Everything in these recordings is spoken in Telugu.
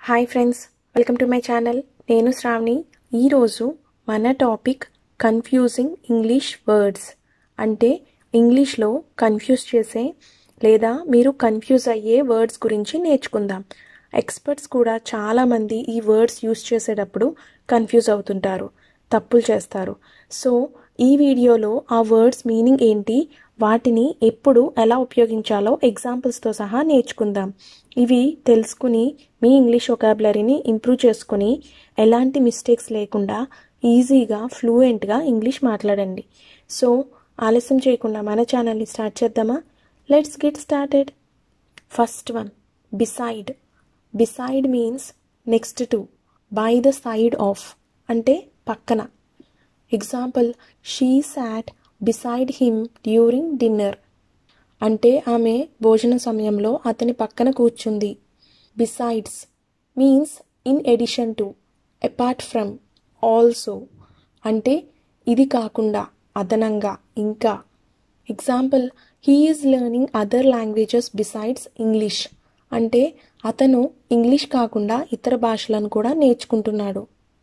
hi friends welcome to my channel నేను శ్రావణి ఈరోజు మన టాపిక్ కన్ఫ్యూజింగ్ ఇంగ్లీష్ వర్డ్స్ అంటే ఇంగ్లీష్లో కన్ఫ్యూజ్ చేసే లేదా మీరు కన్ఫ్యూజ్ అయ్యే వర్డ్స్ గురించి నేర్చుకుందాం ఎక్స్పర్ట్స్ కూడా చాలామంది ఈ వర్డ్స్ యూస్ చేసేటప్పుడు కన్ఫ్యూజ్ అవుతుంటారు తప్పులు చేస్తారు సో ఈ వీడియోలో ఆ వర్డ్స్ మీనింగ్ ఏంటి వాటిని ఎప్పుడు ఎలా ఉపయోగించాలో ఎగ్జాంపుల్స్తో సహా నేర్చుకుందాం ఇవి తెలుసుకుని మీ ఇంగ్లీష్ ఒకాబులరీని ఇంప్రూవ్ చేసుకుని ఎలాంటి మిస్టేక్స్ లేకుండా ఈజీగా ఫ్లూయెంట్గా ఇంగ్లీష్ మాట్లాడండి సో ఆలస్యం చేయకుండా మన ఛానల్ని స్టార్ట్ చేద్దామా let's get started first one beside beside means next to by the side of అంటే పక్కన example she sat beside him during dinner అంటే ఆమె భోజన సమయంలో అతని పక్కన కూర్చుంది besides means in addition to apart from also అంటే ఇది కాకుండా అదనంగా ఇంకా example he is learning other languages besides English అంటే అతను ఇంగ్లీష్ కాకుండా ఇతర భాషలను కూడా నేర్చుకుంటున్నాడు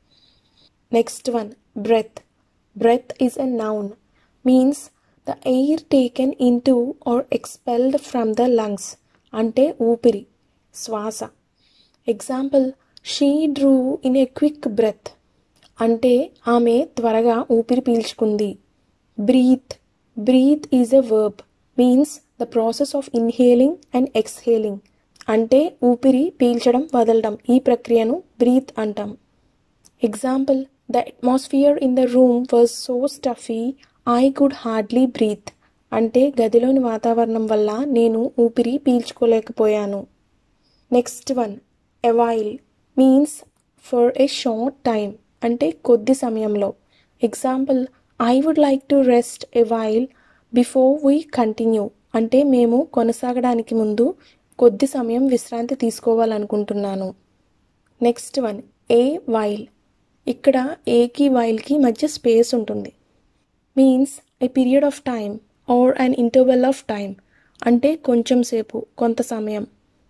next one breath breath is a noun means the air taken in to or expelled from the lungs అంటే ఊపిరి శ్వాస example she drew in a quick breath అంటే ఆమె త్వరగా ఊపిరి పీల్చుకుంది breathe breathe is a verb means the process of inhaling and exhaling అంటే ఊపిరి పీల్చడం వదలడం ఈ ప్రక్రియను బ్రీత్ అంటాం example the atmosphere in the room was so stuffy I could hardly breathe అంటే గదిలోని వాతావరణం వల్ల నేను ఊపిరి పీల్చుకోలేకపోయాను next one awhile means for a short time అంటే కొద్ది సమయంలో example I would like to rest a while before we continue అంటే మేము కొనసాగడానికి ముందు కొద్ది సమయం విశ్రాంతి తీసుకోవాలనుకుంటున్నాను నెక్స్ట్ వన్ ఏ వైల్ ఇక్కడ ఏకి వైల్కి మధ్య స్పేస్ ఉంటుంది means a period of time or an interval of time అంటే కొంచెం సేపు కొంత సమయం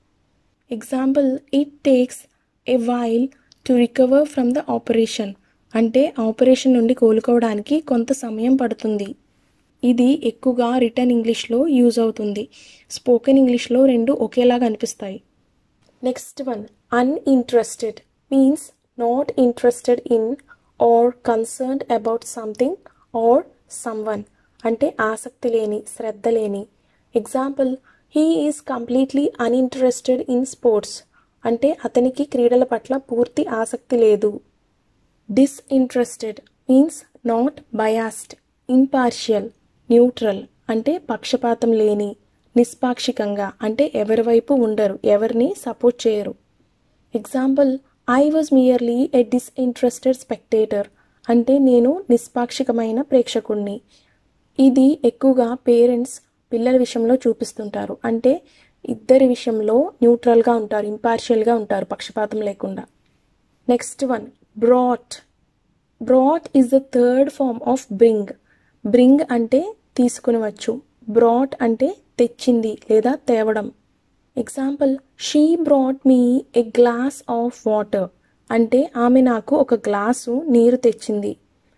example it takes a while to recover from the operation అంటే ఆపరేషన్ నుండి కోలుకోవడానికి కొంత సమయం పడుతుంది ఇది ఎక్కువగా రిటర్న్ ఇంగ్లీష్లో యూజ్ అవుతుంది స్పోకెన్ ఇంగ్లీష్లో రెండు ఒకేలాగా అనిపిస్తాయి next one uninterested means not interested in or concerned about something or someone అంటే ఆసక్తి లేని శ్రద్ధ లేని example he is completely uninterested in sports అంటే అతనికి క్రీడల పట్ల పూర్తి ఆసక్తి లేదు disinterested means not biased impartial neutral అంటే పక్షపాతం లేని నిష్పాక్షికంగా అంటే ఎవరి వైపు ఉండరు ఎవరిని సపోర్ట్ చేయరు example I was merely a disinterested spectator అంటే నేను నిష్పాక్షికమైన ప్రేక్షకుణ్ణి ఇది ఎక్కువగా పేరెంట్స్ పిల్లల విషయంలో చూపిస్తుంటారు అంటే ఇద్దరి విషయంలో న్యూట్రల్గా ఉంటారు ఇంపార్షియల్గా ఉంటారు పక్షపాతం లేకుండా next one brought brought is the third form of bring bring అంటే తీసుకునివచ్చు బ్రాట్ అంటే తెచ్చింది లేదా తేవడం example she brought me a glass of water అంటే ఆమె నాకు ఒక గ్లాసు నీరు తెచ్చింది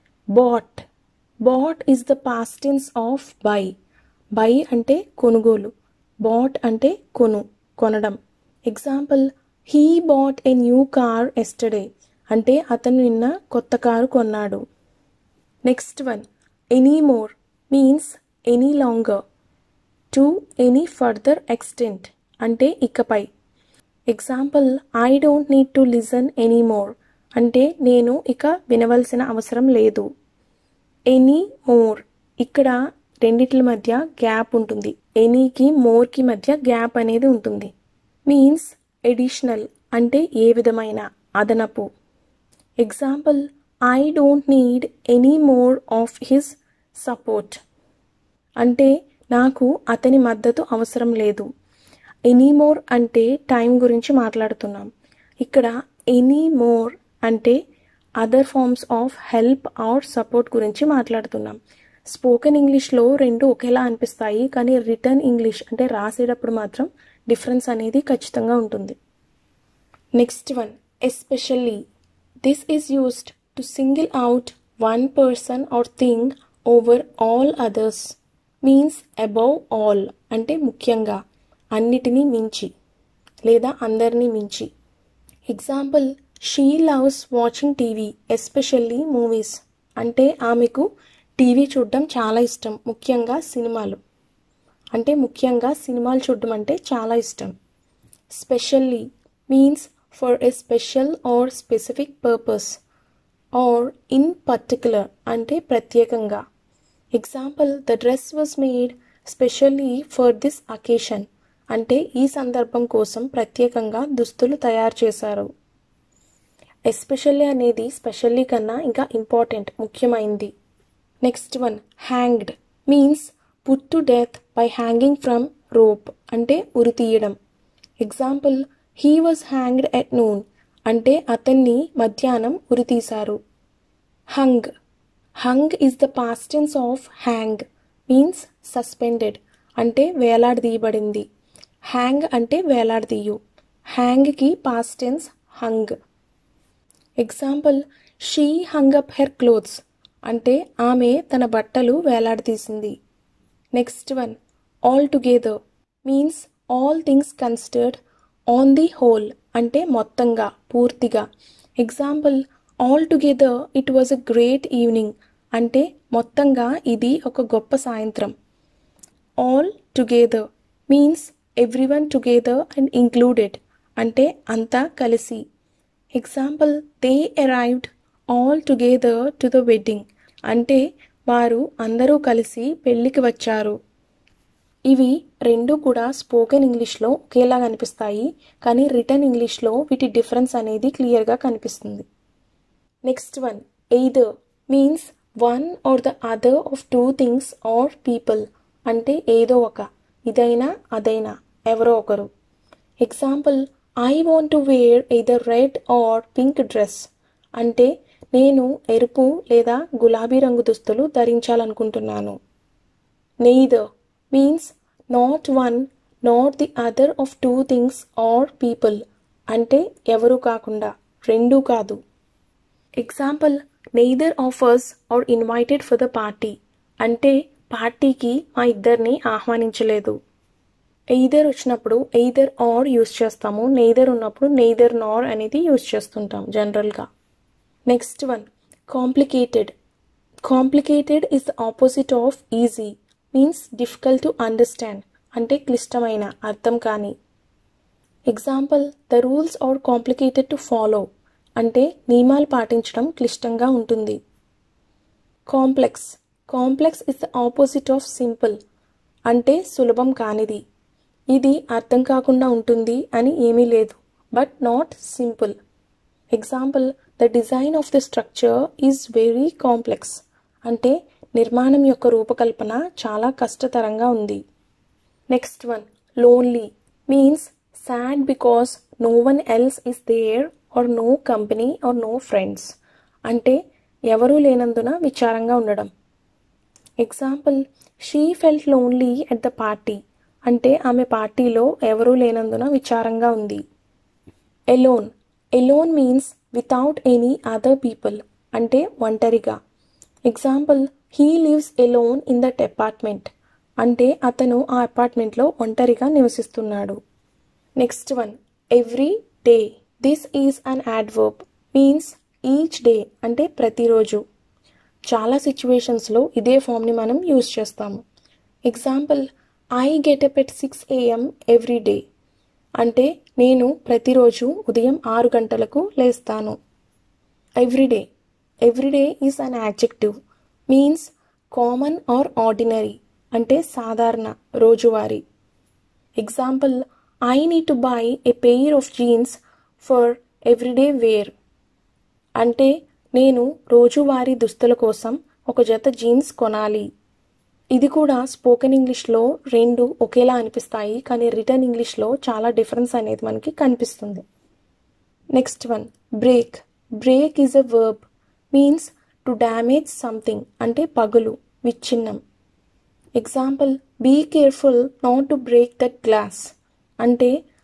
bought bought is the past tense of buy buy అంటే కొనుగోలు బాట్ అంటే కొను కొనడం example he bought a new car yesterday అంటే అతను నిన్న కొత్త కారు కొన్నాడు next one any more means any longer to any further extent అంటే ఇకపై example I don't need to listen any more అంటే నేను ఇక వినవలసిన అవసరం లేదు ఎనీ మోర్ ఇక్కడ రెండిట్ల మధ్య గ్యాప్ ఉంటుంది ఎనీకి మోర్కి మధ్య గ్యాప్ అనేది ఉంటుంది మీన్స్ ఎడిషనల్ అంటే ఏ విధమైన అదనపు example I don't need any more of his support అంటే నాకు అతని మద్దతు అవసరం లేదు ఎనీ మోర్ అంటే టైం గురించి మాట్లాడుతున్నాం ఇక్కడ ఎనీ మోర్ అంటే other forms of help or support గురించి మాట్లాడుతున్నాం స్పోకెన్ ఇంగ్లీష్లో రెండు ఒకేలా అనిపిస్తాయి కానీ రిటర్న్ ఇంగ్లీష్ అంటే రాసేటప్పుడు మాత్రం డిఫరెన్స్ అనేది ఖచ్చితంగా ఉంటుంది next one especially this is used to single out one person or thing over all others means above all అంటే ముఖ్యంగా అన్నిటినీ మించి లేదా అందరినీ మించి example she loves watching TV especially movies అంటే ఆమెకు టీవీ చూడడం చాలా ఇష్టం ముఖ్యంగా సినిమాలు అంటే ముఖ్యంగా సినిమాలు చూడడం అంటే చాలా ఇష్టం specially means for a special or specific purpose or in particular అంటే ప్రత్యేకంగా example the dress was made specially for this occasion అంటే ఈ సందర్భం కోసం ప్రత్యేకంగా దుస్తులు తయారు చేశారు ఎస్పెషల్లీ అనేది స్పెషల్లీ కన్నా ఇంకా ఇంపార్టెంట్ ముఖ్యమైంది next one hanged means put to death by hanging from rope అంటే ఉరి తీయడం example he was hanged at noon అంటే అతన్ని మధ్యాహ్నం ఉరి తీశారు hung hung is the past tense of hang means suspended అంటే వేలాడదీయబడింది హ్యాంగ్ అంటే వేలాడదీయు హ్యాంగ్కి past tense hung example she hung up her clothes అంటే ఆమె తన బట్టలు వేలాడదీసింది next one all together means all things considered on the whole అంటే మొత్తంగా పూర్తిగా example altogether it was a great evening అంటే మొత్తంగా ఇది ఒక గొప్ప సాయంత్రం all together means every one together and included అంటే అంతా కలిసి example they arrived all together to the wedding అంటే వారు అందరూ కలిసి పెళ్లికి వచ్చారు ఇవి రెండు కూడా స్పోకెన్ ఇంగ్లీష్లో ఒకేలా కనిపిస్తాయి కానీ రిటర్న్ ఇంగ్లీష్లో వీటి డిఫరెన్స్ అనేది క్లియర్గా కనిపిస్తుంది next one either means one or the other of two things or people అంటే ఏదో ఒక ఇదైనా అదైనా ఎవరో ఒకరు example I want to wear either red or pink dress అంటే నేను ఎరుపు లేదా గులాబీ రంగు దుస్తులు ధరించాలనుకుంటున్నాను neither means not one not the other of two things or people అంటే ఎవరు కాకుండా రెండూ కాదు example neither of us are invited for the party అంటే పార్టీకి మా ఇద్దరిని ఆహ్వానించలేదు ఎయిదర్ వచ్చినప్పుడు ఎయిదర్ ఆర్ యూస్ చేస్తాము నెయిదర్ ఉన్నప్పుడు నెయిదర్ నార్ అనేది యూస్ చేస్తుంటాం జనరల్గా next one complicated complicated is the opposite of easy means difficult to understand అంటే క్లిష్టమైన అర్థం కాని example the rules are complicated to follow అంటే నియమాలు పాటించడం క్లిష్టంగా ఉంటుంది complex complex is the opposite of simple అంటే సులభం కానిది ఇది అర్థం కాకుండా ఉంటుంది అని ఏమీ లేదు but not simple example the design of the structure is very complex అంటే నిర్మాణం యొక్క రూపకల్పన చాలా కష్టతరంగా ఉంది next one lonely means sad because no one else is there or no company or no friends అంటే ఎవరూ లేనందున విచారంగా ఉండడం example she felt lonely at the party అంటే ఆమె పార్టీలో ఎవరూ లేనందున విచారంగా ఉంది alone alone means without any other people అంటే ఒంటరిగా example he lives alone in that apartment అంటే అతను ఆ అపార్ట్మెంట్లో ఒంటరిగా నివసిస్తున్నాడు next one every day this is an adverb means each day అంటే ప్రతిరోజు చాలా సిచ్యువేషన్స్లో ఇదే ఫామ్ని మనం యూస్ చేస్తాము example I get up at six AM every day అంటే నేను ప్రతిరోజు ఉదయం ఆరు గంటలకు లేస్తాను everyday everyday is an adjective means common or ordinary అంటే సాధారణ రోజువారీ example I need to buy a pair of jeans for everyday wear అంటే నేను రోజువారీ దుస్తుల కోసం ఒక జత జీన్స్ కొనాలి ఇది కూడా స్పోకెన్ ఇంగ్లీష్లో రెండు ఒకేలా అనిపిస్తాయి కానీ రిటర్న్ ఇంగ్లీష్లో చాలా డిఫరెన్స్ అనేది మనకి కనిపిస్తుంది next one break break is a verb means to damage something అంటే పగులు విచ్ఛిన్నం example be careful not to break that glass అంటే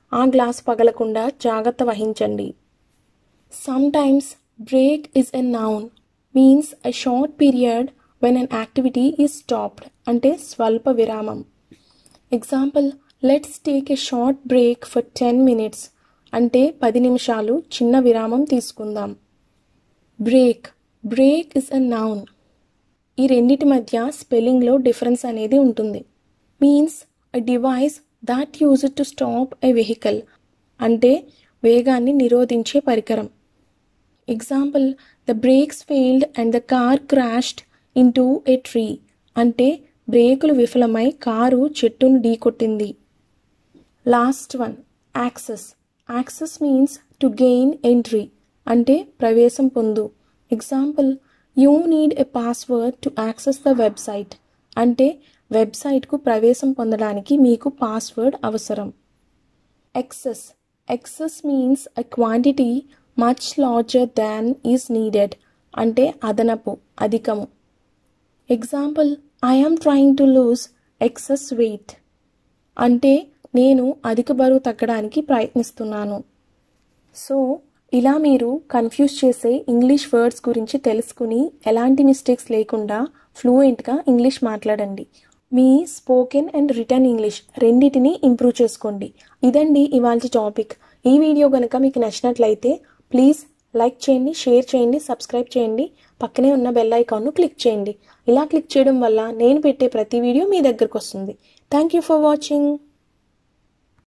ఆ గ్లాస్ పగలకుండా జాగ్రత్త వహించండి sometimes break is a noun means a short period when an activity is stopped అంటే స్వల్ప విరామం example let's take a short break for ten minutes అంటే పది నిమిషాలు చిన్న విరామం తీసుకుందాం break break is a noun ఈ రెండిటి మధ్య స్పెల్లింగ్లో డిఫరెన్స్ అనేది ఉంటుంది means a device that use to stop a vehicle అంటే వేగాన్ని నిరోధించే పరికరం example the brakes failed and the car crashed into a tree అంటే బ్రేకులు విఫలమై కారు చెట్టును ఢీకొట్టింది last one access access means to gain entry అంటే ప్రవేశం పొందు example you need a password to access the website అంటే వెబ్సైట్కు ప్రవేశం పొందడానికి మీకు పాస్వర్డ్ అవసరం excess excess means a quantity much larger than is needed అంటే అదనపు అధికము example I am trying to lose excess weight అంటే నేను అధిక బరువు తగ్గడానికి ప్రయత్నిస్తున్నాను సో ఇలా మీరు కన్ఫ్యూజ్ చేసే ఇంగ్లీష్ వర్డ్స్ గురించి తెలుసుకుని ఎలాంటి మిస్టేక్స్ లేకుండా ఫ్లూయెంట్గా ఇంగ్లీష్ మాట్లాడండి మీ స్పోకెన్ అండ్ రిటర్న్ ఇంగ్లీష్ రెండింటిని ఇంప్రూవ్ చేసుకోండి ఇదండి ఇవాళ టాపిక్ ఈ వీడియో కనుక మీకు నచ్చినట్లయితే ప్లీజ్ లైక్ చేయండి షేర్ చేయండి సబ్స్క్రైబ్ చేయండి పక్కనే ఉన్న బెల్ ఐకాన్ను క్లిక్ చేయండి ఇలా క్లిక్ చేయడం వల్ల నేను పెట్టే ప్రతి వీడియో మీ దగ్గరకు వస్తుంది థ్యాంక్ యూ ఫర్ వాచింగ్